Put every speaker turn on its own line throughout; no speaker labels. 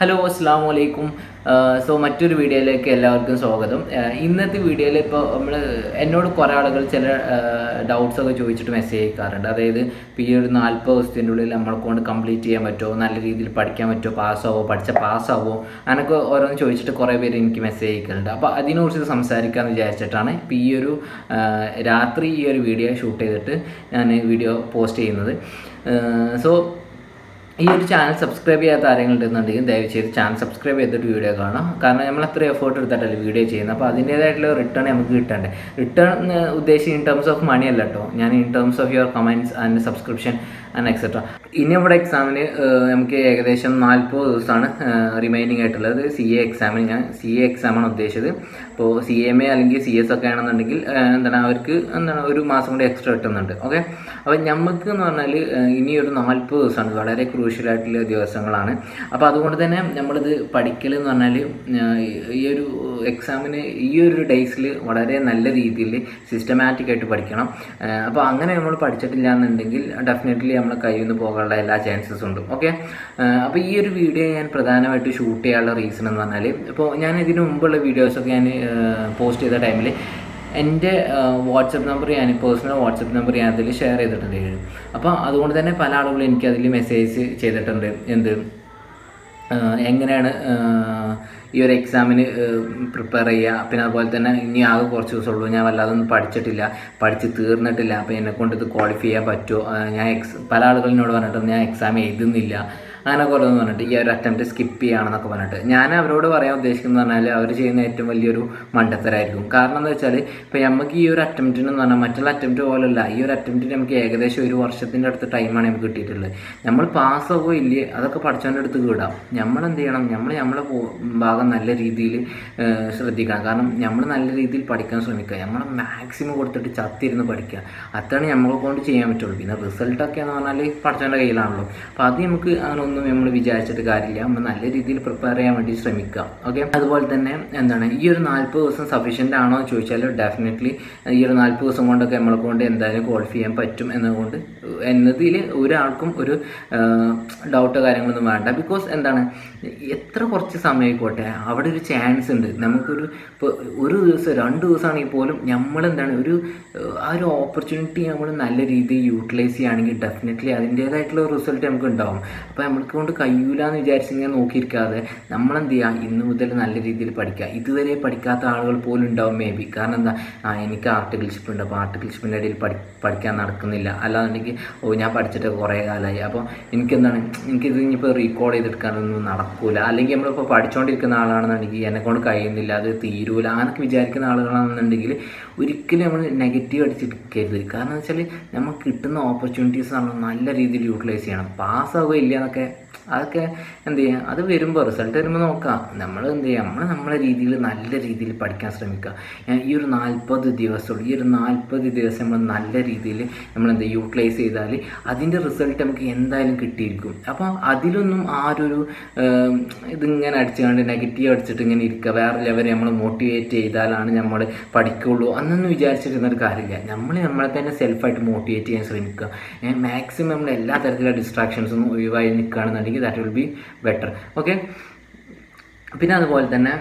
hello അസ്സാം വലൈക്കും so മറ്റൊരു വീഡിയോയിലേക്ക് എല്ലാവർക്കും സ്വാഗതം ആഹ് ഇന്നത്തെ വീഡിയോയിൽ ഇപ്പോൾ നമ്മൾ എന്നോട് കുറേ ആളുകൾ ചില ഡൗട്ട്സ് ഒക്കെ ചോദിച്ചിട്ട് മെസ്സേജ് അയക്കാറുണ്ട് അതായത് ഇപ്പോൾ ഈ ഒരു നാൽപ്പത് ദിവസത്തിൻ്റെ ഉള്ളിൽ നമ്മളെ കൊണ്ട് കംപ്ലീറ്റ് ചെയ്യാൻ പറ്റുമോ നല്ല രീതിയിൽ പഠിക്കാൻ പറ്റുമോ പാസ്സാവോ പഠിച്ച പാസ്സാവോ അങ്ങനെയൊക്കെ ഓരോന്ന് ചോദിച്ചിട്ട് കുറേ പേര് എനിക്ക് മെസ്സേജ് അയക്കലുണ്ട് അപ്പോൾ അതിനെക്കുറിച്ച് സംസാരിക്കാമെന്ന് വിചാരിച്ചിട്ടാണ് ഇപ്പോൾ ഈ ഒരു ആഹ് രാത്രി ഈ ഒരു വീഡിയോ ഷൂട്ട് ചെയ്തിട്ട് ഞാൻ വീഡിയോ പോസ്റ്റ് ചെയ്യുന്നത് സോ ഈ ഒരു ചാനൽ സബ്സ്ക്രൈബ് ചെയ്യാത്ത ആരെങ്കിലും ഉണ്ടെന്നുണ്ടെങ്കിൽ ദയവ് ചെയ്ത് ചാനൽ സബ്സ്ക്രൈബ് ചെയ്തിട്ട് വീഡിയോ കാണാം കാരണം നമ്മൾ അത്ര എഫേർട്ട് എടുത്തിട്ടല്ലേ വീഡിയോ ചെയ്യുന്നത് അപ്പോൾ അതിൻ്റേതായിട്ടുള്ള റിട്ടേൺ നമുക്ക് കിട്ടണ്ടേ റിട്ടേൺ ഉദ്ദേശിച്ച് ഇൻ ടേംസ് ഓഫ് മണി അല്ല കേട്ടോ ഞാൻ in terms of your comments and subscription and etcetera ഇനി ഇവിടെ എക്സാമിന് നമുക്ക് ഏകദേശം നാൽപ്പത് ദിവസമാണ് റിമൈനിങ് ആയിട്ടുള്ളത് സി എ എക്സാമിന് ഞാൻ സി എ എക്സാമാണ് ഉദ്ദേശിച്ചത് അപ്പോൾ സി എം എ അല്ലെങ്കിൽ സി എസ് ഒക്കെ ആണെന്നുണ്ടെങ്കിൽ ഏഹ്, എന്താണ് അവർക്ക് എന്താണ് ഒരു മാസം കൂടി എക്സ്ട്രാ കിട്ടുന്നുണ്ട് ഓക്കെ അപ്പോൾ നമുക്ക് എന്ന് പറഞ്ഞാൽ ഇനി ഒരു നാൽപ്പത് ദിവസമാണ് വളരെ ക്രൂഷ്യൽ ആയിട്ടുള്ള ദിവസങ്ങളാണ് അപ്പോൾ അതുകൊണ്ട് തന്നെ നമ്മളിത് പഠിക്കൽ എന്ന് പറഞ്ഞാൽ ഈ ഒരു എക്സാമിന് ഈ ഒരു ഡേയ്സിൽ വളരെ നല്ല രീതിയിൽ സിസ്റ്റമാറ്റിക് ആയിട്ട് പഠിക്കണം അപ്പോൾ അങ്ങനെ നമ്മൾ പഠിച്ചിട്ടില്ല എന്നുണ്ടെങ്കിൽ ഡെഫിനറ്റ്ലി നമ്മളെ കയ്യിൽ നിന്ന് പോകാനുള്ള എല്ലാ ചാൻസസും ഉണ്ട് ഓക്കെ അപ്പോൾ ഈ ഒരു വീഡിയോ ഞാൻ പ്രധാനമായിട്ട് ഷൂട്ട് ചെയ്യാനുള്ള റീസൺ എന്ന് പറഞ്ഞാൽ ഇപ്പോൾ ഞാൻ ഇതിന് മുമ്പുള്ള വീഡിയോസൊക്കെ ഞാൻ പോസ്റ്റ് ചെയ്ത ടൈമിൽ എൻ്റെ വാട്സപ്പ് നമ്പർ ഞാൻ പേഴ്സണൽ വാട്സപ്പ് നമ്പർ ഞാൻ അതിൽ ഷെയർ ചെയ്തിട്ടുണ്ട് അപ്പോൾ അതുകൊണ്ട് തന്നെ പല ആളുകളും എനിക്ക് അതിൽ മെസ്സേജ് ചെയ്തിട്ടുണ്ട് എന്ത് ആഹ് എങ്ങനെയാണ് ആഹ് ഈ ഒരു എക്സാമിന് പ്രിപ്പയർ ചെയ്യുക പിന്നെ അതുപോലെ തന്നെ ഇനി ആകെ കുറച്ച് ദിവസമുള്ളൂ ഞാൻ വല്ലാതെ ഒന്നും പഠിച്ചിട്ടില്ല പഠിച്ച് തീർന്നിട്ടില്ല അപ്പോൾ എന്നെ കൊണ്ട് ഇത് ക്വാളിഫൈ ചെയ്യാൻ പറ്റുമോ ആഹ് ഞാൻ എക്സ് പല ആളുകളിനോട് പറഞ്ഞിട്ടുണ്ട് ഞാൻ എക്സാം എഴുതുന്നില്ല അങ്ങനെ കുറേ എന്ന് പറഞ്ഞിട്ട് ഈ ഒരു അറ്റംപ്റ്റ് സ്കിപ്പ് ചെയ്യുകയാണെന്നൊക്കെ പറഞ്ഞിട്ട് ഞാൻ അവരോട് പറയാൻ ഉദ്ദേശിക്കുന്നത് പറഞ്ഞാൽ അവർ ചെയ്യുന്ന ഏറ്റവും വലിയൊരു മണ്ടത്തരായിരിക്കും കാരണം എന്താ വെച്ചാൽ ഇപ്പോൾ നമുക്ക് ഈ ഒരു അറ്റംപ്റ്റിന് എന്ന് പറഞ്ഞാൽ മറ്റുള്ള അറ്റംപ്റ്റ് പോലല്ല ഈ ഒരു അറ്റംപ്റ്റിന് നമുക്ക് ഏകദേശം ഒരു വർഷത്തിൻ്റെ അടുത്ത് ടൈമാണ് നമുക്ക് കിട്ടിയിട്ടുള്ളത് നമ്മൾ പാസ്സാവോ ഇല്ലേ അതൊക്കെ പഠിച്ചവൻ്റെ അടുത്ത് വിടാം നമ്മൾ എന്ത് ചെയ്യണം നമ്മൾ നമ്മളെ പോ- ഭാഗം നല്ല രീതിയിൽ ശ്രദ്ധിക്കണം കാരണം നമ്മൾ നല്ല രീതിയിൽ പഠിക്കാൻ ശ്രമിക്കുക നമ്മൾ മാക്സിമം കൊടുത്തിട്ട് ചത്തിരുന്ന് പഠിക്കുക അതാണ് നമ്മളെ കൊണ്ട് ചെയ്യാൻ പറ്റുള്ളൂ പിന്നെ റിസൾട്ടൊക്കെ എന്ന് പറഞ്ഞാൽ പഠിച്ചവൻ്റെ കയ്യിലാണല്ലോ അപ്പോൾ അത് നമുക്ക് അങ്ങനെ ഒന്നും നമ്മൾ വിചാരിച്ചിട്ട് കാര്യമില്ല നമ്മൾ നല്ല രീതിയിൽ പ്രിപ്പയർ ചെയ്യാൻ വേണ്ടി ശ്രമിക്കുക ഓക്കെ അതുപോലെ തന്നെ എന്താണ് ഈ ഒരു നാൽപ്പത് ദിവസം സഫീഷ്യൻ്റ് ആണോ എന്ന് ചോദിച്ചാൽ ഡെഫിനറ്റ്ലി ഈ ഒരു നാൽപ്പത് ദിവസം കൊണ്ടൊക്കെ നമ്മളെ കൊണ്ട് എന്തായാലും ക്വാളിഫൈ ചെയ്യാൻ പറ്റും എന്നതുകൊണ്ട് എന്നതിൽ ഒരാൾക്കും ഒരു ഡൗട്ടോ കാര്യങ്ങളൊന്നും വേണ്ട ബിക്കോസ് എന്താണ് എത്ര കുറച്ച് സമയമായിക്കോട്ടെ അവിടെ ഒരു ചാൻസ് ഉണ്ട് നമുക്കൊരു ഇപ്പോൾ ഒരു ദിവസം രണ്ട് ദിവസമാണെങ്കിൽ പോലും നമ്മളെന്താണ് ഒരു ഏഹ്, ആ ഒരു ഓപ്പർച്യൂണിറ്റി നമ്മൾ നല്ല രീതിയിൽ യൂട്ടിലൈസ് ചെയ്യുകയാണെങ്കിൽ ഡെഫിനറ്റ്ലി അതിൻ്റേതായിട്ടുള്ള റിസൾട്ട് നമുക്ക് ഉണ്ടാവും അപ്പോൾ നമ്മൾക്ക് കൊണ്ട് കഴിയൂല എന്ന് വിചാരിച്ച് ഇങ്ങനെ നോക്കിയിരിക്കാതെ നമ്മളെന്ത് ചെയ്യുക ഇന്ന് മുതൽ നല്ല രീതിയിൽ പഠിക്കുക ഇതുവരെ പഠിക്കാത്ത ആളുകൾ പോലും ഉണ്ടാവും മേ ബി കാരണം എന്താ ആ എനിക്ക് ആർട്ടിക്കിൾഷിപ്പ് ഉണ്ട് അപ്പോൾ ആർട്ടിക്കിൾഷിപ്പിൻ്റെ ഇടയിൽ പഠി പഠിക്കാൻ നടക്കുന്നില്ല അല്ലാന്നുണ്ടെങ്കിൽ ഓ ഞാൻ പഠിച്ചിട്ട് കുറേ കാലമായി അപ്പോൾ എനിക്കെന്താണ് എനിക്കിത് ഇനിയിപ്പോൾ റീകോൾ ചെയ്തെടുക്കാനൊന്നും നടക്കൂല അല്ലെങ്കിൽ നമ്മളിപ്പോൾ പഠിച്ചുകൊണ്ടിരിക്കുന്ന ആളാണെന്നുണ്ടെങ്കിൽ എന്നെ കൊണ്ട് കഴിയുന്നില്ല അത് തീരൂല അങ്ങനെയൊക്കെ വിചാരിക്കുന്ന ആളുകളാണെന്നുണ്ടെങ്കിൽ ഒരിക്കലും നമ്മൾ നെഗറ്റീവ് അടിച്ചിരിക്കരുത് കാരണം എന്ന് വെച്ചാൽ നമുക്ക് കിട്ടുന്ന ഓപ്പർച്യൂണിറ്റീസ് നമ്മൾ നല്ല രീതിയിൽ യൂട്ടിലൈസ് ചെയ്യണം പാസ്സാവുക ഇല്ല എന്നൊക്കെ അതൊക്കെ എന്ത് ചെയ്യുക അത് വരുമ്പോൾ റിസൾട്ട് വരുമ്പോൾ നോക്കാം നമ്മൾ എന്ത് ചെയ്യുക നമ്മൾ നമ്മളെ രീതിയിൽ നല്ല രീതിയിൽ പഠിക്കാൻ ശ്രമിക്കുക ഏ, ഈ ഒരു നാൽപ്പത് ദിവസമുള്ളൂ ഈ ഒരു നാൽപ്പത് ദിവസം നമ്മൾ നല്ല രീതിയിൽ നമ്മൾ എന്ത് യൂട്ടിലൈസ് ചെയ്താൽ അതിൻ്റെ റിസൾട്ട് നമുക്ക് എന്തായാലും കിട്ടിയിരിക്കും അപ്പോൾ അതിലൊന്നും ആരൊരു ഏം, ഇതിങ്ങനെ അടിച്ചുകൊണ്ട് നെഗറ്റീവ് അടിച്ചിട്ട് ഇങ്ങനെ ഇരിക്കുക വേറെ ലെവൽ നമ്മൾ മോട്ടിവേറ്റ് ചെയ്താലാണ് നമ്മൾ പഠിക്കുള്ളൂ അന്നൊന്നും വിചാരിച്ചിരുന്നൊരു കാര്യമില്ല നമ്മൾ നമ്മളെ തന്നെ സെൽഫായിട്ട് മോട്ടിവേറ്റ് ചെയ്യാൻ ശ്രമിക്കുക മാക്സിമം നമ്മൾ എല്ലാ തരത്തിലുള്ള ഡിസ്ട്രാക്ഷൻസും ഒഴിവായി നിൽക്കുകയാണെന്നുണ്ടെങ്കിൽ that will be better okay പിന്നെ അതുപോലെ തന്നെ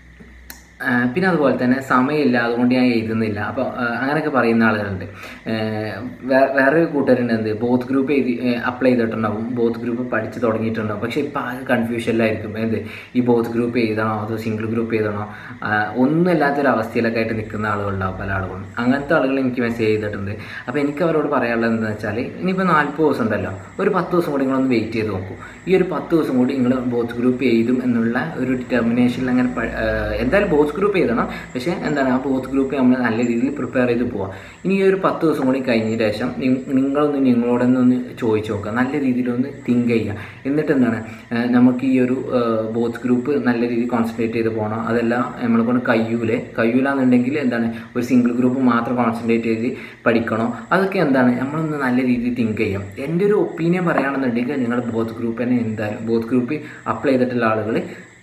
ആ, പിന്നെ അതുപോലെ തന്നെ സമയമില്ല അതുകൊണ്ട് ഞാൻ എഴുതുന്നില്ല അപ്പോൾ അങ്ങനെയൊക്കെ പറയുന്ന ആളുകളുണ്ട് ഏഹ് വേ- വേറൊരു കൂട്ടുകാരുണ്ട് എന്ത് ബോത്ത് ഗ്രൂപ്പ് എഴുതി അപ്ലൈ ചെയ്തിട്ടുണ്ടാവും ബോത്ത് ഗ്രൂപ്പ് പഠിച്ച് തുടങ്ങിയിട്ടുണ്ടാവും പക്ഷേ ഇപ്പോൾ ആകെ കൺഫ്യൂഷനിലായിരിക്കും എന്ത് ഈ ബോത്ത് ഗ്രൂപ്പ് എഴുതണോ അതോ സിംഗിൾ ഗ്രൂപ്പ് എഴുതണോ ആ, ഒന്നുമില്ലാത്തൊരു അവസ്ഥയിലൊക്കെ ആയിട്ട് നിൽക്കുന്ന ആളുകളുണ്ടാവും പല ആളുകളും അങ്ങനത്തെ ആളുകൾ എനിക്ക് മെസ്സേജ് ചെയ്തിട്ടുണ്ട് അപ്പോൾ എനിക്ക് അവരോട് പറയാനുള്ളത് എന്താണെന്ന് വെച്ചാൽ ഇനിയിപ്പോൾ നാൽപ്പത് ദിവസം ഉണ്ടല്ലോ ഒരു പത്ത് ദിവസം കൂടി നിങ്ങളൊന്ന് വെയിറ്റ് ചെയ്ത് നോക്കൂ ഈ ഒരു പത്ത് ദിവസം കൂടി നിങ്ങൾ ബോത്ത് ഗ്രൂപ്പ് എഴുതും എന്നുള്ള ഒരു ഡിറ്റർമിനേഷനിൽ അങ്ങനെ പ- ആ, എന്തായാലും ബോത്ത് ഗ്രൂപ്പ് എഴുതണം പക്ഷേ എന്താണ് ആ ബോത്ത് ഗ്രൂപ്പ് നമ്മൾ നല്ല രീതിയിൽ പ്രിപ്പയർ ചെയ്ത് പോവാം ഇനി ഈ ഒരു പത്ത് ദിവസം കൂടി കഴിഞ്ഞ ശേഷം നി- നിങ്ങളൊന്ന് നിങ്ങളോടൊന്ന് ഒന്ന് ചോദിച്ചു നോക്കുക നല്ല രീതിയിലൊന്ന് തിങ്ക് ചെയ്യുക എന്നിട്ട് എന്താണ് ആ, നമുക്ക് ഈ ഒരു ബോത്ത് ഗ്രൂപ്പ് നല്ല രീതിയിൽ കോൺസെൻട്രേറ്റ് ചെയ്ത് പോകണം അതല്ല നമ്മളെ കൊണ്ട് കഴിയൂലേ കഴിയൂല എന്നുണ്ടെങ്കിൽ എന്താണ് ഒരു സിംഗിൾ ഗ്രൂപ്പ് മാത്രം കോൺസെൻട്രേറ്റ് ചെയ്ത് പഠിക്കണോ അതൊക്കെ എന്താണ് നമ്മളൊന്ന് നല്ല രീതിയിൽ തിങ്ക് ചെയ്യാം എൻ്റെ ഒരു ഒപ്പീനിയൻ പറയുകയാണെന്നുണ്ടെങ്കിൽ നിങ്ങൾ ബോത്ത് ഗ്രൂപ്പ് തന്നെ എന്തായാലും ബോത്ത് ഗ്രൂപ്പ് അപ്ലൈ ചെയ്തിട്ടുള്ള ആളുകൾ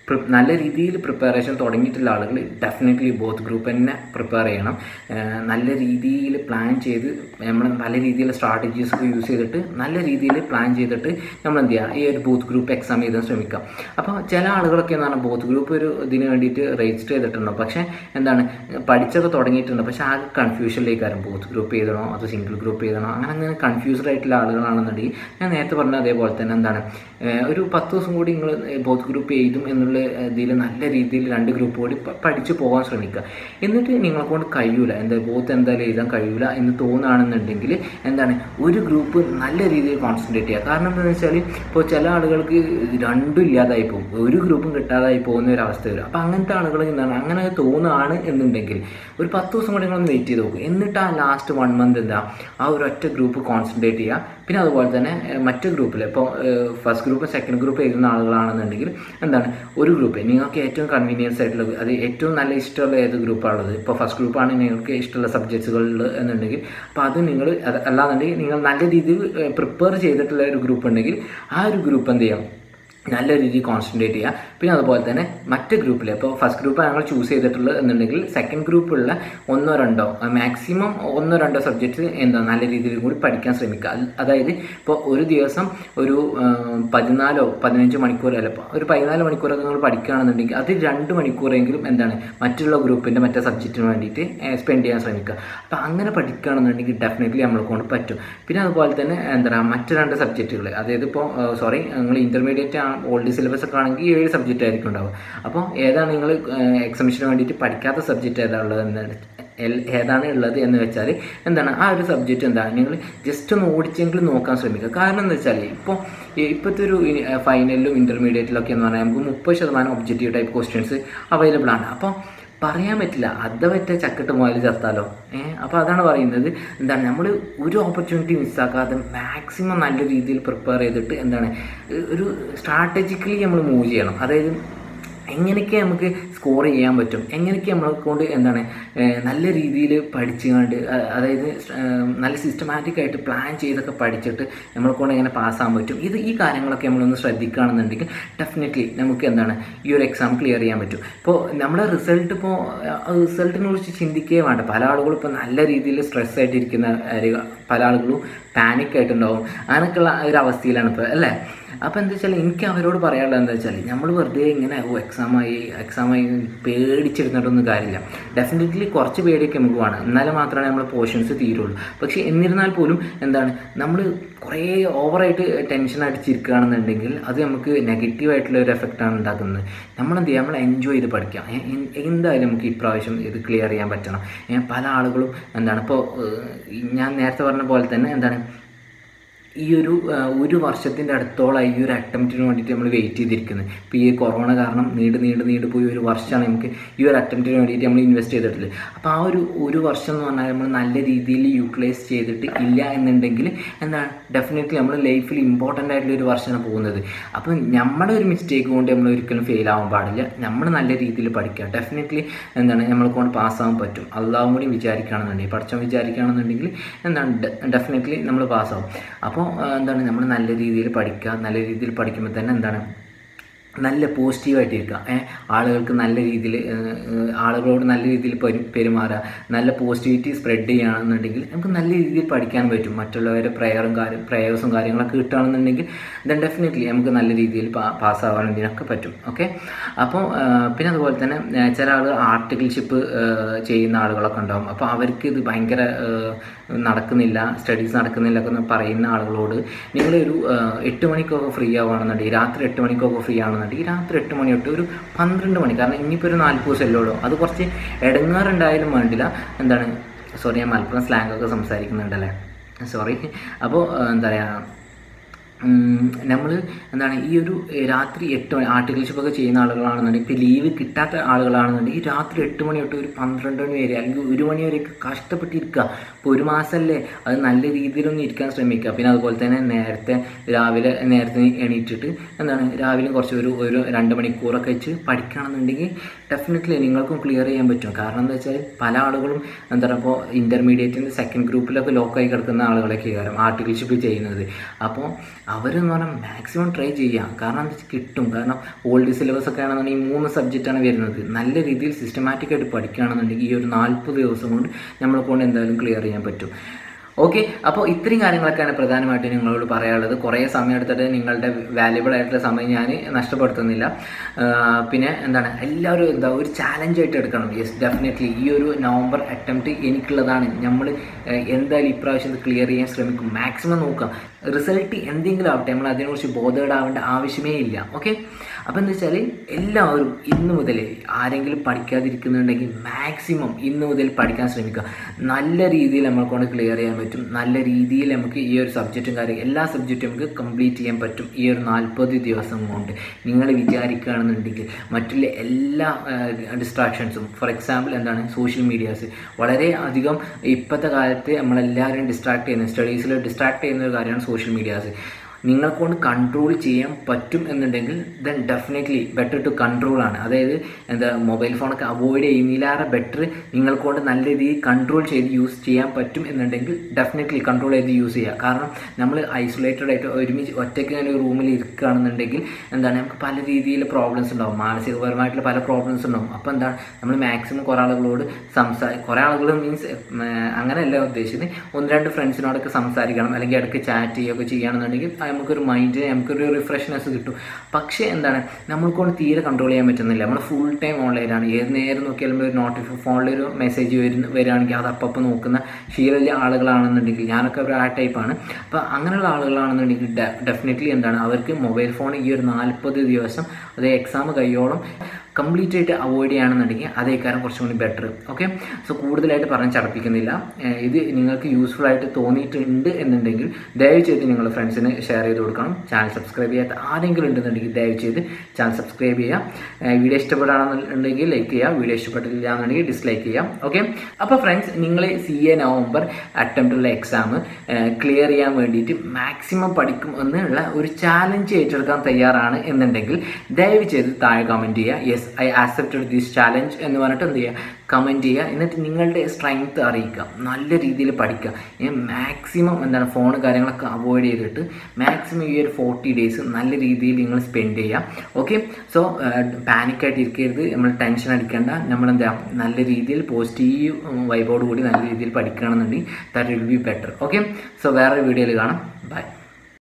പ്രി- നല്ല രീതിയിൽ പ്രിപ്പറേഷൻ തുടങ്ങിയിട്ടുള്ള ആളുകൾ ഡെഫിനറ്റ്ലി ബോത്ത് ഗ്രൂപ്പ് തന്നെ പ്രിപ്പയർ ചെയ്യണം ഏഹ് നല്ല രീതിയിൽ പ്ലാൻ ചെയ്ത് നമ്മൾ നല്ല രീതിയിലുള്ള സ്ട്രാറ്റജീസ് ഒക്കെ യൂസ് ചെയ്തിട്ട് നല്ല രീതിയിൽ പ്ലാൻ ചെയ്തിട്ട് നമ്മൾ എന്ത് ചെയ്യുക ഈ ഒരു ബൂത്ത് ഗ്രൂപ്പ് എക്സാം എഴുതാൻ ശ്രമിക്കാം അപ്പോൾ ചില ആളുകളൊക്കെ എന്ന് പറഞ്ഞാൽ ബൂത്ത് ഗ്രൂപ്പ് ഒരു ഇതിന് വേണ്ടിയിട്ട് രജിസ്റ്റർ ചെയ്തിട്ടുണ്ടാവും പക്ഷേ എന്താണ് പഠിച്ചൊക്കെ തുടങ്ങിയിട്ടുണ്ട് പക്ഷേ ആകെ കൺഫ്യൂഷനിലേക്കാരും ബൂത്ത് ഗ്രൂപ്പ് ചെയ്തണോ അത് സിംഗിൾ ഗ്രൂപ്പ് ചെയ്തണോ അങ്ങനെ അങ്ങനെ കൺഫ്യൂസ്ഡ് ആയിട്ടുള്ള ആളുകളാണെന്നുണ്ടെങ്കിൽ ഞാൻ നേരത്തെ പറഞ്ഞ അതേപോലെ തന്നെ എന്താണ് ഏഹ് ഒരു പത്ത് ദിവസം കൂടി നിങ്ങൾ ബോത്ത് ഗ്രൂപ്പ് എഴുതും എന്നുള്ള ഇതിൽ നല്ല രീതിയിൽ രണ്ട് ഗ്രൂപ്പ് കൂടി പ- പഠിച്ച് പോകാൻ ശ്രമിക്കുക എന്നിട്ട് നിങ്ങളെ കൊണ്ട് കഴിയൂല എന്താ ബോത്ത് എന്തായാലും എഴുതാൻ കഴിയൂല എന്ന് തോന്നുകയാണെന്നുണ്ടെങ്കിൽ എന്താണ് ഒരു ഗ്രൂപ്പ് നല്ല രീതിയിൽ കോൺസെൻട്രേറ്റ് ചെയ്യുക കാരണം എന്താണെന്ന് വെച്ചാൽ ഇപ്പോൾ ചില ആളുകൾക്ക് രണ്ടും ഇല്ലാതായി പോകും ഒരു ഗ്രൂപ്പും കിട്ടാതായി പോകുന്ന ഒരു അവസ്ഥ വരും അപ്പോൾ അങ്ങനത്തെ ആളുകൾ എന്താണ് അങ്ങനെ തോന്നുകയാണ് എന്നുണ്ടെങ്കിൽ ഒരു പത്ത് ദിവസം കൂടി നിങ്ങളൊന്ന് വെയിറ്റ് ചെയ്ത് നോക്കും എന്നിട്ട് ആ ലാസ്റ്റ് വൺ മന്ത് എന്താ ആ ഒരു ഒറ്റ ഗ്രൂപ്പ് കോൺസെൻട്രേറ്റ് ചെയ്യുക പിന്നെ അതുപോലെ തന്നെ ഏഹ്, മറ്റ് ഗ്രൂപ്പിൽ ഇപ്പോൾ ഫസ്റ്റ് ഗ്രൂപ്പ് സെക്കൻഡ് ഗ്രൂപ്പ് എഴുതുന്ന ആളുകളാണെന്നുണ്ടെങ്കിൽ എന്താണ് ഒരു ഗ്രൂപ്പ് നിങ്ങൾക്ക് ഏറ്റവും കൺവീനിയൻസ് ആയിട്ടുള്ള അത് ഏറ്റവും നല്ല ഇഷ്ടമുള്ള ഏത് ഗ്രൂപ്പാണുള്ളത് ഇപ്പോൾ ഫസ്റ്റ് ഗ്രൂപ്പാണ് നിങ്ങൾക്ക് ഇഷ്ടമുള്ള സബ്ജക്ട്സുകളിൽ എന്നുണ്ടെങ്കിൽ അപ്പോൾ അത് നിങ്ങൾ അത് അല്ലാന്നുണ്ടെങ്കിൽ നിങ്ങൾ നല്ല രീതിയിൽ പ്രിപ്പയർ ചെയ്തിട്ടുള്ള ഒരു ഗ്രൂപ്പ് ഉണ്ടെങ്കിൽ ആ ഒരു ഗ്രൂപ്പ് എന്ത് ചെയ്യാം നല്ല രീതിയിൽ കോൺസെൻട്രേറ്റ് ചെയ്യുക പിന്നെ അതുപോലെ തന്നെ മറ്റ് ഗ്രൂപ്പിൽ ഇപ്പോൾ ഫസ്റ്റ് ഗ്രൂപ്പ് ഞങ്ങൾ ചൂസ് ചെയ്തിട്ടുള്ളത് എന്നുണ്ടെങ്കിൽ സെക്കൻഡ് ഗ്രൂപ്പുള്ള ഒന്നോ രണ്ടോ മാക്സിമം ഒന്നോ രണ്ടോ സബ്ജക്റ്റ് എന്താ നല്ല രീതിയിൽ കൂടി പഠിക്കാൻ ശ്രമിക്കുക അത് അതായത് ഇപ്പോൾ ഒരു ദിവസം ഒരു ആ, പതിനാലോ പതിനഞ്ച് മണിക്കൂർ അല്ല ഇപ്പോൾ ഒരു പതിനാല് മണിക്കൂറൊക്കെ നിങ്ങൾ പഠിക്കുകയാണെന്നുണ്ടെങ്കിൽ അത് രണ്ട് മണിക്കൂറെങ്കിലും എന്താണ് മറ്റുള്ള ഗ്രൂപ്പിൻ്റെ മറ്റേ സബ്ജക്റ്റിന് വേണ്ടിയിട്ട് സ്പെൻഡ് ചെയ്യാൻ ശ്രമിക്കുക അപ്പോൾ അങ്ങനെ പഠിക്കുകയാണെന്നുണ്ടെങ്കിൽ ഡെഫിനറ്റ്ലി നമ്മളെ കൊണ്ട് പറ്റും പിന്നെ അതുപോലെ തന്നെ എന്താ പറയുക മറ്റ് രണ്ട് സബ്ജക്റ്റുകൾ അതായത് ഇപ്പോൾ സോറി നിങ്ങൾ ഇൻ്റർമീഡിയറ്റ് ഓൾഡ് സിലബസ് ഒക്കെ ആണെങ്കിൽ ഏഴ് സബ്ജക്റ്റ് ആയിരിക്കും ഉണ്ടാവുക അപ്പോൾ ഏതാണ് നിങ്ങൾ എക്സാമിഷന് വേണ്ടിയിട്ട് പഠിക്കാത്ത സബ്ജക്റ്റ് ഏതാണ് ഉള്ളത് എന്നാണ് എൽ- ഏതാണ് ഉള്ളത് എന്ന് വെച്ചാൽ എന്താണ് ആ ഒരു സബ്ജക്റ്റ് എന്താണ് നിങ്ങൾ ജസ്റ്റ് ഒന്ന് ഓടിച്ചെങ്കിലും നോക്കാൻ ശ്രമിക്കുക കാരണം എന്താ വെച്ചാൽ ഇപ്പോൾ ഇപ്പോഴത്തെ ഒരു ഫൈനലിലും ഇൻ്റർമീഡിയറ്റിലൊക്കെ എന്ന് പറഞ്ഞാൽ നമുക്ക് മുപ്പത് ശതമാനം ഒബ്ജക്റ്റീവ് ടൈപ്പ് ക്വസ്റ്റ്യൻസ് അവൈലബിൾ ആണ് അപ്പോൾ പറയാൻ പറ്റില്ല അത് പറ്റ ചക്കിട്ട് മുതൽ ചത്താലോ ഏഹ് അപ്പോൾ അതാണ് പറയുന്നത് എന്താണ് നമ്മൾ ഒരു ഓപ്പർച്യൂണിറ്റി മിസ്സാക്കാതെ മാക്സിമം നല്ല രീതിയിൽ പ്രിപ്പയർ ചെയ്തിട്ട് എന്താണ് ഒരു സ്ട്രാറ്റജിക്കലി നമ്മൾ മൂവ് ചെയ്യണം അതായത് എങ്ങനെയൊക്കെ നമുക്ക് സ്കോർ ചെയ്യാൻ പറ്റും എങ്ങനെയൊക്കെ നമ്മളെ കൊണ്ട് എന്താണ് ഏഹ് നല്ല രീതിയിൽ പഠിച്ചുകൊണ്ട് അ- അതായത് ഏഹ് നല്ല സിസ്റ്റമാറ്റിക് ആയിട്ട് പ്ലാൻ ചെയ്തൊക്കെ പഠിച്ചിട്ട് നമ്മളെ കൊണ്ട് എങ്ങനെ പാസ്സാകാൻ പറ്റും ഇത് ഈ കാര്യങ്ങളൊക്കെ നമ്മളൊന്ന് ശ്രദ്ധിക്കുകയാണെന്നുണ്ടെങ്കിൽ ഡെഫിനറ്റ്ലി നമുക്ക് എന്താണ് ഈ ഒരു എക്സാം ക്ലിയർ ചെയ്യാൻ പറ്റും ഇപ്പോൾ നമ്മുടെ റിസൾട്ട് ഇപ്പോൾ റിസൾട്ടിനെ കുറിച്ച് ചിന്തിക്കുകയേ വേണ്ട പല ആളുകളും ഇപ്പോൾ നല്ല രീതിയിൽ സ്ട്രെസ് ആയിട്ടിരിക്കുന്ന ആര് പല ആളുകളും പാനിക് ആയിട്ടുണ്ടാവും അങ്ങനെയൊക്കെയുള്ള ഒരു അവസ്ഥയിലാണ് ഇപ്പോൾ അല്ലേ അപ്പോൾ എന്താ വെച്ചാൽ എനിക്ക് അവരോട് പറയാനുള്ളത് എന്താ വെച്ചാൽ നമ്മൾ വെറുതെ ഇങ്ങനെ ഓ എക്സാമായി എക്സാമായി പേടിച്ചിരുന്നിട്ടൊന്നും കാര്യമില്ല ഡെഫിനറ്റ്ലി കുറച്ച് പേടിയൊക്കെ നമുക്ക് വേണം എന്നാലും മാത്രമേ നമ്മൾ പോർഷൻസ് തീരുള്ളൂ പക്ഷേ എന്നിരുന്നാൽ പോലും എന്താണ് നമ്മൾ കുറേ ഓവറായിട്ട് ടെൻഷൻ അടിച്ചിരിക്കുകയാണെന്നുണ്ടെങ്കിൽ അത് നമുക്ക് നെഗറ്റീവായിട്ടുള്ള ഒരു എഫക്റ്റാണ് ഉണ്ടാക്കുന്നത് നമ്മളെന്ത് ചെയ്യുക നമ്മൾ എൻജോയ് ചെയ്ത് പഠിക്കാം ഏ, എൻ- എന്തായാലും നമുക്ക് ഇപ്രാവശ്യം ഇത് ക്ലിയർ ചെയ്യാൻ പറ്റണം ഏ, പല ആളുകളും എന്താണ് ഇപ്പോൾ ഞാൻ നേരത്തെ പറഞ്ഞ പോലെ തന്നെ എന്താണ് ഈ ഒരു ആ, ഒരു വർഷത്തിൻ്റെ അടുത്തോളം ഈ ഒരു അറ്റംപ്റ്റിന് വേണ്ടിയിട്ട് നമ്മൾ വെയിറ്റ് ചെയ്തിരിക്കുന്നത് ഇപ്പോൾ ഈ കൊറോണ കാരണം നീണ്ട് നീണ്ട് നീണ്ട് പോയി ഒരു വർഷമാണ് നമുക്ക് ഈ ഒരു അറ്റംപ്റ്റിന് വേണ്ടിയിട്ട് നമ്മൾ ഇൻവെസ്റ്റ് ചെയ്തിട്ടുള്ളത് അപ്പോൾ ആ ഒരു ഒരു വർഷം എന്ന് പറഞ്ഞാൽ നമ്മൾ നല്ല രീതിയിൽ യൂട്ടിലൈസ് ചെയ്തിട്ട് ഇല്ല എന്നുണ്ടെങ്കിൽ എന്താണ് ഡെഫിനറ്റ്ലി നമ്മൾ ലൈഫിൽ ഇമ്പോർട്ടൻ്റ് ആയിട്ടുള്ള ഒരു വർഷമാണ് പോകുന്നത് അപ്പോൾ നമ്മുടെ ഒരു മിസ്റ്റേക്ക് കൊണ്ട് നമ്മൾ ഒരിക്കലും ഫെയിൽ ആവാൻ പാടില്ല നമ്മൾ നല്ല രീതിയിൽ പഠിക്കുക ഡെഫിനറ്റ്ലി എന്താണ് നമ്മളെ കൊണ്ട് പാസ്സാവാൻ പറ്റും അള്ളാഹും കൂടി വിചാരിക്കുകയാണെന്നുണ്ടെങ്കിൽ പഠിച്ചം വിചാരിക്കുകയാണെന്നുണ്ടെങ്കിൽ എന്താണ് ഡെഫിനറ്റ്ലി നമ്മൾ പാസ്സാവും അപ്പോൾ എന്താണ് നമ്മൾ നല്ല രീതിയിൽ പഠിക്കുക നല്ല രീതിയിൽ പഠിക്കുമ്പോൾ തന്നെ എന്താണ് നല്ല പോസിറ്റീവായിട്ടിരിക്കുക ഏ ആളുകൾക്ക് നല്ല രീതിയിൽ ആളുകളോട് നല്ല രീതിയിൽ പെരു പെരുമാറുക നല്ല പോസിറ്റിവിറ്റി സ്പ്രെഡ് ചെയ്യുകയാണെന്നുണ്ടെങ്കിൽ നമുക്ക് നല്ല രീതിയിൽ പഠിക്കാൻ പറ്റും മറ്റുള്ളവരുടെ പ്രയറും കാര്യം പ്രയേഴ്സും കാര്യങ്ങളൊക്കെ കിട്ടുകയാണെന്നുണ്ടെങ്കിൽ ദെൻ ഡെഫിനറ്റ്ലി നമുക്ക് നല്ല രീതിയിൽ പാസ്സാവാൻ ഇതിനൊക്കെ പറ്റും ഓക്കെ അപ്പോൾ ആ, പിന്നെ അതുപോലെ തന്നെ ആ, ചില ആളുകൾ ആർട്ടിക്കിൾഷിപ്പ് ചെയ്യുന്ന ആളുകളൊക്കെ ഉണ്ടാവും അപ്പോൾ അവർക്ക് ഇത് ഭയങ്കര ആ, നടക്കുന്നില്ല സ്റ്റഡീസ് നടക്കുന്നില്ല എന്ന് പറയുന്ന ആളുകളോട് നിങ്ങളൊരു ആ, എട്ട് മണിക്കൊക്കെ ഫ്രീ ആവുകയാണെന്നുണ്ടെങ്കിൽ രാത്രി എട്ട് മണിക്കൊക്കെ ഫ്രീ ആണെന്നുണ്ടെങ്കിൽ രാത്രി എട്ട് മണി തൊട്ട് ഒരു പന്ത്രണ്ട് മണി കാരണം ഇനിയിപ്പോൾ ഒരു നാൽപ്പത് ദിവസമല്ലേ ഉള്ളൂ അത് കുറച്ച് ഇടങ്ങാറുണ്ടായാലും വേണ്ടില്ല എന്താണ് സോറി ഞാൻ മലപ്പുറം സ്ലാങ് ഒക്കെ സംസാരിക്കുന്നുണ്ടല്ലേ സോറി അപ്പോൾ എന്താ പറയുക നമ്മൾ എന്താണ് ഈ ഒരു ഏഹ്, രാത്രി എട്ട് മണി ആർട്ടിക്കിൾഷിപ്പ് ഒക്കെ ചെയ്യുന്ന ആളുകളാണെന്നുണ്ടെങ്കിൽ ഇപ്പോൾ ലീവ് കിട്ടാത്ത ആളുകളാണെന്നുണ്ടെങ്കിൽ രാത്രി എട്ട് മണി തൊട്ട് ഒരു പന്ത്രണ്ട് മണി വരെ അല്ലെങ്കിൽ ഒരു മണി വരെയൊക്കെ കഷ്ടപ്പെട്ടിരിക്കുക ഇപ്പോൾ ഒരു മാസമല്ലേ അത് നല്ല രീതിയിലൊന്ന് ഇരിക്കാൻ ശ്രമിക്കുക പിന്നെ അതുപോലെ തന്നെ നേരത്തെ രാവിലെ നേരത്തെ എണീറ്റിട്ട് എന്താണ് രാവിലെ കുറച്ച് ഒരു ഒരു രണ്ട് മണിക്കൂറൊക്കെ വെച്ച് പഠിക്കുകയാണെന്നുണ്ടെങ്കിൽ ഡെഫിനറ്റ്ലി നിങ്ങൾക്കും ക്ലിയർ ചെയ്യാൻ പറ്റും കാരണം എന്താ വെച്ചാൽ പല ആളുകളും എന്താ പറയുക ഇപ്പോൾ ഇൻ്റർമീഡിയറ്റിൻ്റെ സെക്കൻഡ് ഗ്രൂപ്പിലൊക്കെ ലോക്കായി കിടക്കുന്ന ആളുകളൊക്കെ കാരണം ആർട്ടിക്കിൾഷിപ്പ് ചെയ്യുന്നത് അപ്പോൾ അവരെന്ന് പറഞ്ഞാൽ മാക്സിമം ട്രൈ ചെയ്യാം കാരണം എന്താ വെച്ചാൽ കിട്ടും കാരണം ഓൾഡ് സിലബസ് ഒക്കെ ആണെന്നുണ്ടെങ്കിൽ ഈ മൂന്ന് സബ്ജക്റ്റാണ് വരുന്നത് നല്ല രീതിയിൽ സിസ്റ്റമാറ്റിക് ആയിട്ട് പഠിക്കുകയാണെന്നുണ്ടെങ്കിൽ ഈ ഒരു നാൽപ്പത് ദിവസം കൊണ്ട് നമ്മളെ കൊണ്ട് എന്തായാലും ക്ലിയർ ചെയ്യാൻ പറ്റും ഓക്കെ അപ്പോൾ ഇത്രയും കാര്യങ്ങളൊക്കെയാണ് പ്രധാനമായിട്ടും നിങ്ങളോട് പറയാനുള്ളത് കുറേ സമയം എടുത്തിട്ട് നിങ്ങളുടെ വാല്യുബിൾ ആയിട്ടുള്ള സമയം ഞാൻ നഷ്ടപ്പെടുത്തുന്നില്ല ആഹ് പിന്നെ എന്താണ് എല്ലാവരും എന്താ ഒരു ചാലഞ്ചായിട്ട് എടുക്കണം യെസ് ഡെഫിനറ്റ്ലി ഈ ഒരു നവംബർ അറ്റംപ്റ്റ് എനിക്കുള്ളതാണ് നമ്മൾ എന്തായാലും ഇപ്രാവശ്യം ഇത് ക്ലിയർ ചെയ്യാൻ ശ്രമിക്കും മാക്സിമം നോക്കാം റിസൾട്ട് എന്തെങ്കിലും ആവട്ടെ നമ്മൾ അതിനെക്കുറിച്ച് ബോധേഡാവേണ്ട ആവശ്യമേ ഇല്ല ഓക്കെ അപ്പോൾ എന്താ വെച്ചാൽ എല്ലാവരും ഇന്ന് മുതൽ ആരെങ്കിലും പഠിക്കാതിരിക്കുന്നുണ്ടെങ്കിൽ മാക്സിമം ഇന്ന് മുതൽ പഠിക്കാൻ ശ്രമിക്കുക നല്ല രീതിയിൽ നമ്മളെ കൊണ്ട് ക്ലിയർ ചെയ്യാൻ പറ്റും നല്ല രീതിയിൽ നമുക്ക് ഈ ഒരു സബ്ജക്റ്റും കാര്യം എല്ലാ സബ്ജക്റ്റും നമുക്ക് കംപ്ലീറ്റ് ചെയ്യാൻ പറ്റും ഈ ഒരു നാൽപ്പത് ദിവസം കൊണ്ട് നിങ്ങൾ വിചാരിക്കുകയാണെന്നുണ്ടെങ്കിൽ മറ്റുള്ള എല്ലാ ഡിസ്ട്രാക്ഷൻസും ഫോർ എക്സാമ്പിൾ എന്താണ് സോഷ്യൽ മീഡിയാസ് വളരെ അധികം ഇപ്പോഴത്തെ കാലത്ത് നമ്മളെല്ലാവരും ഡിസ്ട്രാക്ട് ചെയ്യുന്നത് സ്റ്റഡീസിൽ ഡിസ്ട്രാക്ട് ചെയ്യുന്ന ഒരു കാര്യമാണ് സോഷ്യൽ മീഡിയാസ് നിങ്ങളെ കൊണ്ട് കൺട്രോൾ ചെയ്യാൻ പറ്റും എന്നുണ്ടെങ്കിൽ then definitely better to control ആണ് അതായത് എന്താ മൊബൈൽ ഫോണൊക്കെ അവോയ്ഡ് ചെയ്യുന്നതിലേറെ ബെറ്റർ നിങ്ങൾ കൊണ്ട് നല്ല രീതിയിൽ കൺട്രോൾ ചെയ്ത് യൂസ് ചെയ്യാൻ പറ്റും എന്നുണ്ടെങ്കിൽ ഡെഫിനറ്റ്ലി കൺട്രോൾ ചെയ്ത് യൂസ് ചെയ്യുക കാരണം നമ്മൾ ഐസൊലേറ്റഡ് ആയിട്ട് ഒരുമിച്ച് ഒറ്റയ്ക്ക് തന്നെ ഒരു റൂമിൽ ഇരിക്കുകയാണെന്നുണ്ടെങ്കിൽ എന്താണ് നമുക്ക് പല രീതിയിൽ പ്രോബ്ലംസ് ഉണ്ടാവും മാനസികപരമായിട്ടുള്ള പല പ്രോബ്ലംസ് ഉണ്ടാവും അപ്പോൾ എന്താണ് നമ്മൾ മാക്സിമം കുറേ ആളുകളോട് സംസാ കുറേ ആളുകൾ മീൻസ് അങ്ങനെയല്ല ഉദ്ദേശിച്ചത് ഒന്ന് രണ്ട് ഫ്രണ്ട്സിനോടൊക്കെ സംസാരിക്കണം അല്ലെങ്കിൽ ഇടയ്ക്ക് ചാറ്റ് ചെയ്യുകയൊക്കെ ചെയ്യുകയാണെന്നുണ്ടെങ്കിൽ അത് നമുക്കൊരു മൈൻഡ് നമുക്കൊരു റിഫ്രഷ്നെസ് കിട്ടും പക്ഷേ എന്താണ് നമ്മൾക്കൊണ്ട് തീരെ കൺട്രോൾ ചെയ്യാൻ പറ്റുന്നില്ല നമ്മൾ ഫുൾ ടൈം ഓൺലൈനാണ് ഏത് നേരം നോക്കിയാലും ഒരു നോട്ടിഫൈ ഫോണിൽ ഒരു മെസ്സേജ് വരുന്ന വരികയാണെങ്കിൽ അത് അപ്പം നോക്കുന്ന ശീലമുള്ള ആളുകളാണെന്നുണ്ടെങ്കിൽ ഞാനൊക്കെ ഒരു ആ ടൈപ്പാണ് അപ്പോൾ അങ്ങനെയുള്ള ആളുകളാണെന്നുണ്ടെങ്കിൽ ഡെഫിനറ്റ്ലി എന്താണ് അവർക്ക് മൊബൈൽ ഫോൺ ഈ ഒരു നാൽപ്പത് ദിവസം അത് എക്സാം കഴിയോളം കംപ്ലീറ്റ് ആയിട്ട് അവോയ്ഡ് ചെയ്യുകയാണെന്നുണ്ടെങ്കിൽ അതേക്കാരം കുറച്ചും കൂടി ബെറ്റർ ഓക്കെ സോ കൂടുതലായിട്ട് പറഞ്ഞ് ചടപ്പിക്കുന്നില്ല ഏഹ് ഇത് നിങ്ങൾക്ക് യൂസ്ഫുൾ ആയിട്ട് തോന്നിയിട്ടുണ്ട് എന്നുണ്ടെങ്കിൽ ദയവ് ചെയ്ത് നിങ്ങളുടെ ഫ്രണ്ട്സിന് ഷെയർ ചെയ്ത് കൊടുക്കണം ചാനൽ സബ്സ്ക്രൈബ് ചെയ്യാത്ത ആരെങ്കിലും ഉണ്ടെന്നുണ്ടെങ്കിൽ ദയവ് ചെയ്ത് ചാനൽ സബ്സ്ക്രൈബ് ചെയ്യുക ഏഹ് വീഡിയോ ഇഷ്ടപ്പെടുകയാണെന്നുണ്ടെങ്കിൽ ലൈക്ക് ചെയ്യുക വീഡിയോ ഇഷ്ടപ്പെട്ടില്ല എന്നുണ്ടെങ്കിൽ ഡിസ്ലൈക്ക് ചെയ്യാം ഓക്കെ അപ്പോൾ ഫ്രണ്ട്സ് നിങ്ങൾ സി എ നവംബർ അറ്റംപ്റ്റുള്ള എക്സാം ക്ലിയർ ചെയ്യാൻ വേണ്ടിയിട്ട് മാക്സിമം പഠിക്കും എന്നുള്ള ഒരു ചാലഞ്ച് ഏറ്റെടുക്കാൻ തയ്യാറാണ് എന്നുണ്ടെങ്കിൽ ദയവ് ചെയ്ത് താഴെ കമൻറ്റ് ചെയ്യുക yes I accepted this challenge എന്ന് പറഞ്ഞിട്ട് എന്ത് ചെയ്യുക കമൻറ്റ് ചെയ്യുക എന്നിട്ട് നിങ്ങളുടെ സ്ട്രെങ്ത് അറിയിക്കുക നല്ല രീതിയിൽ പഠിക്കുക ഞാൻ മാക്സിമം എന്താണ് ഫോൺ കാര്യങ്ങളൊക്കെ അവോയ്ഡ് ചെയ്തിട്ട് മാക്സിമം ഈ ഒരു ഫോർട്ടി ഡേയ്സ് നല്ല രീതിയിൽ നിങ്ങൾ സ്പെൻഡ് ചെയ്യുക ഓക്കെ സോ പാനിക്കായിട്ട് ഇരിക്കരുത് നമ്മൾ ടെൻഷൻ അടിക്കേണ്ട നമ്മൾ എന്താ നല്ല രീതിയിൽ പോസിറ്റീവ് വൈബോട് കൂടി നല്ല രീതിയിൽ പഠിക്കുകയാണെന്നുണ്ടെങ്കിൽ that will be better okay so വേറൊരു വീഡിയോയിൽ കാണാം ബൈ